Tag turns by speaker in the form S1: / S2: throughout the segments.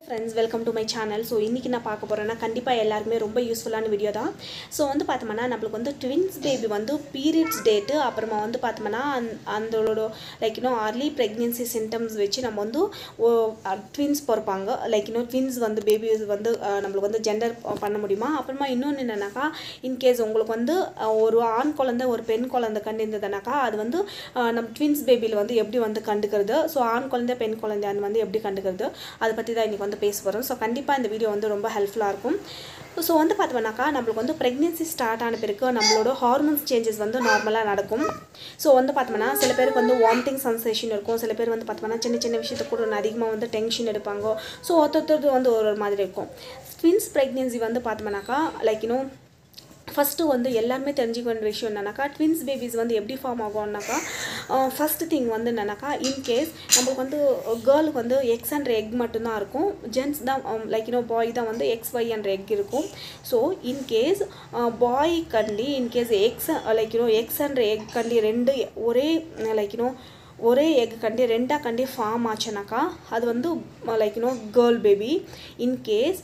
S1: friends welcome to my channel so இன்றைக்கி நான் பார்க்க போகிறேன்னா கண்டிப்பாக எல்லாருக்குமே ரொம்ப யூஸ்ஃபுல்லான வீடியோ தான் ஸோ வந்து பார்த்தோம்னா நம்மளுக்கு வந்து ட்வின்ஸ் பேபி வந்து பீரியட்ஸ் டேட்டு அப்புறமா வந்து பார்த்தோம்னா அந் அந்தோட லைக் இன்னும் அர்லி ப்ரெக்னென்சி சிம்டம்ஸ் வச்சு நம்ம வந்து ட்வின்ஸ் பிறப்பாங்க லைக் இன்னும் ட்வின்ஸ் வந்து பேபி வந்து அஹ், நம்மளுக்கு வந்து ஜெண்டர் பண்ண முடியுமா அப்புறமா இன்னொன்று என்னென்னாக்கா இன்கேஸ் உங்களுக்கு வந்து அஹ், ஒரு ஆண் குழந்தை ஒரு பெண் குழந்தை கண்டு இருந்ததுனாக்கா அது வந்து அஹ், நம்ம ட்வின்ஸ் பேபியில் வந்து எப்படி வந்து கண்டுக்கிறது ஸோ ஆண் குழந்தை பெண் குழந்தை அது வந்து எப்படி கண்டுக்கிறது அதை பற்றி தான் இன்றைக்கி வந்து பேச போகிறோம் ஸோ கண்டிப்பாக இந்த வீடியோ வந்து ரொம்ப ஹெல்ப்ஃபுல்லாக இருக்கும் ஸோ வந்து பார்த்தோம்னாக்கா நம்மளுக்கு வந்து ப்ரெக்னென்சி ஸ்டார்ட் ஆன பிறகு நம்மளோட ஹார்மோன்ஸ் சேஞ்சஸ் வந்து நார்மலாக நடக்கும் ஸோ வந்து பார்த்தோம்னா சில பேருக்கு வந்து வாமிட்டிங் சென்சேஷன் இருக்கும் சில பேர் வந்து பார்த்தோம்னா சின்ன சின்ன விஷயத்துக்கு கூட அதிகமாக வந்து டென்ஷன் எடுப்பாங்க ஸோ ஒருத்தொருத்தர் வந்து ஒரு ஒரு மாதிரி இருக்கும் ட்வின்ஸ் ப்ரெக்னென்சி வந்து பார்த்தோம்னாக்கா லைக் இன்னும் ஃபஸ்ட்டு வந்து எல்லாருமே தெரிஞ்சுக்க வேண்டிய விஷயம் என்னன்னாக்கா ட்வின்ஸ் பேபிஸ் வந்து எப்படி ஃபார்ம் ஆகும்னாக்கா ஃபஸ்ட்டு திங் வந்து என்னன்னாக்கா இன்கேஸ் நம்மளுக்கு வந்து கேர்ளுக்கு வந்து எக்ஸ் அண்ட் எக் மட்டும்தான் இருக்கும் ஜென்ஸ் தான் லைக் இன்னும் பாய் தான் வந்து எக்ஸ் ஒய் அண்ட் எக் இருக்கும் ஸோ இன்கேஸ் பாய் கண்டி இன்கேஸ் எக்ஸ் லைக் இன்னும் எக்ஸ் அண்ட் எக் கண்டி ரெண்டு ஒரே லைக் இன்னும் ஒரே எக் கண்டி ரெண்டாக கண்டி ஃபார்ம் ஆச்சுனாக்கா அது வந்து லைக் இன்னும் கேர்ள் பேபி இன்கேஸ்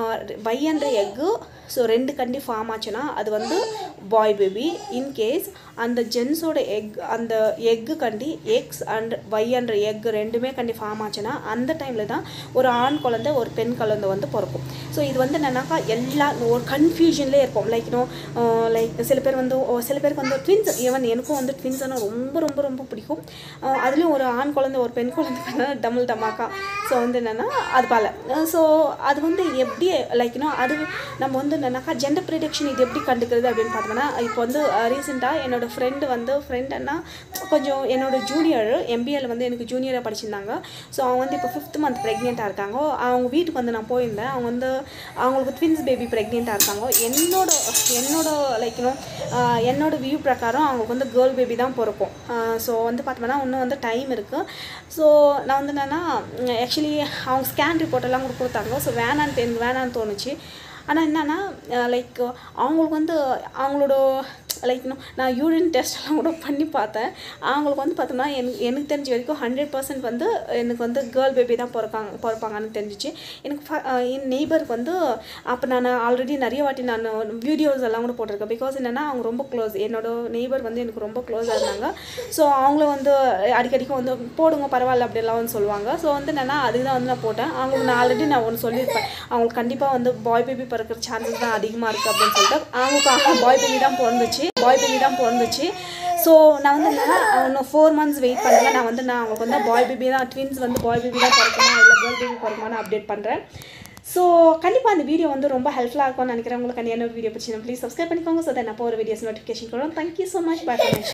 S1: பை என்ற எக்கு ஸோ ரெண்டு கண்டி ஃபார்ம் ஆச்சுன்னா அது வந்து பாய் பேபி இன்கேஸ் அந்த ஜென்ஸோட எக் அந்த எக்கு கண்டி எக்ஸ் அண்ட் ஒய் என்ற எக் ரெண்டுமே கண்டி ஃபார்ம் ஆச்சுன்னா அந்த டைமில் தான் ஒரு ஆண் குழந்தை ஒரு பெண் குழந்தை வந்து பிறக்கும் ஸோ இது வந்து என்னன்னாக்கா எல்லா ஒரு கன்ஃபியூஷன்லேயே இருப்போம் லைக் இன்னும் லைக் சில பேர் வந்து ஓ, சில பேருக்கு வந்து ட்வின்ஸ் ஈவன் எனக்கும் வந்து ட்வின்ஸ்னால் ரொம்ப ரொம்ப ரொம்ப பிடிக்கும் அஹ் அதுலேயும் ஒரு ஆண் குழந்தை ஒரு பெண் குழந்தை பண்ணா டபுள் டமாக்கா ஸோ வந்து என்னென்னா அது பல ஸோ அது வந்து எப்படி லைக் இன்னும் அது நம்ம வந்து என்னன்னாக்கா ஜெண்டர் ப்ரிடிக்ஷன் இது எப்படி கண்டுக்கிறது அப்படின்னு பார்த்தோம்னா இப்போ வந்து ரீசெண்டாக என்னோட ஃப்ரெண்டு வந்து ஃப்ரெண்டுன்னா கொஞ்சம் என்னோட ஜூனியர் எம்பிஏல வந்து எனக்கு ஜூனியராக படிச்சிருந்தாங்க ஸோ அவங்க வந்து இப்போ ஃபிஃப்த் மந்த் ப்ரெக்னெண்ட்டாக இருக்காங்க அவங்க வீட்டுக்கு வந்து நான் போயிருந்தேன் அவங்க வந்து அவங்களுக்கு ட்வின்ஸ் பேபி ப்ரெக்னெண்ட்டாக இருக்காங்க என்னோட என்னோட லைக் இன்னும் என்னோட வியூ பிரகாரம் அவங்களுக்கு வந்து கேர்ள் பேபி தான் பிறக்கும் ஸோ வந்து பார்த்தோம்னா இன்னும் வந்து டைம் இருக்குது ஸோ நான் வந்து என்னென்னா ஆக்சுவலி அவங்க ஸ்கேன் ரிப்போர்ட் எல்லாம் கூட கொடுத்தாங்க ஸோ வேணான்ட்டு எனக்கு வேணான்னு தோணுச்சு ஆனால் என்னென்னா லைக் அவங்களுக்கு வந்து அவங்களோட லைக் இன்னும் நான் யூரின் டெஸ்ட் எல்லாம் கூட பண்ணி பார்த்தேன் அவங்களுக்கு வந்து பார்த்தோம்னா எனக்கு எனக்கு தெரிஞ்ச வரைக்கும் ஹண்ட்ரட் பர்சன்ட் வந்து எனக்கு வந்து கேர்ள் பேபி தான் பிறக்காங்க பிறப்பாங்கன்னு தெரிஞ்சிச்சு எனக்கு ஃப- அஹ் என் நெய்பருக்கு வந்து அப்போ நான் ஆல்ரெடி நிறைய வாட்டி நான் வீடியோஸ் எல்லாம் கூட போட்டிருக்கேன் பிகாஸ் என்னென்னா அவங்க ரொம்ப க்ளோஸ் என்னோட நெய்பர் வந்து எனக்கு ரொம்ப க்ளோஸாக இருந்தாங்க ஸோ அவங்கள வந்து அடிக்கடிக்கு வந்து போடுங்க பரவாயில்ல அப்படிலாம் வந்து சொல்லுவாங்க ஸோ வந்து என்னென்னா அதுக்கு தான் வந்து நான் போட்டேன் அவங்களுக்கு நான் ஆல்ரெடி நான் ஒன்று சொல்லியிருப்பேன் அவங்களுக்கு கண்டிப்பாக வந்து பாய் பேபி பிறக்கிற சான்சஸ் தான் அதிகமாக இருக்குது அப்படின்னு சொல்லிட்டு அவங்களுக்கு பாய் பேபி தான் பிறந்துச்சு பாய் பேபி தான் பிறந்துச்சு ஸோ நான் வந்து என்னன்னா இன்னும் ஃபோர் மந்த்ஸ் வெயிட் பண்ணுங்க நான் வந்து நான் அவங்களுக்கு வந்து பாய் பேபி தான் ட்வின்ஸ் வந்து பாய் பேபி தான் பிறக்குமா இல்லை கேர்ள் பேபி பிறக்குமான்னு அப்டேட் பண்ணுறேன் ஸோ கண்டிப்பாக அந்த வீடியோ வந்து ரொம்ப ஹெல்ப்ஃபுல்லாக இருக்கும்னு நினைக்கிறேன் உங்களுக்கு என்னோட வீடியோ பிடிச்சி ப்ளீஸ் சப்ஸ்கிரைப் பண்ணிக்கோங்க ஸோ தென் அப்போ ஒரு வீடியோஸ் நோட்டிஃபிகேஷன் வரும் தேங்க்யூ ஸோ மச் பை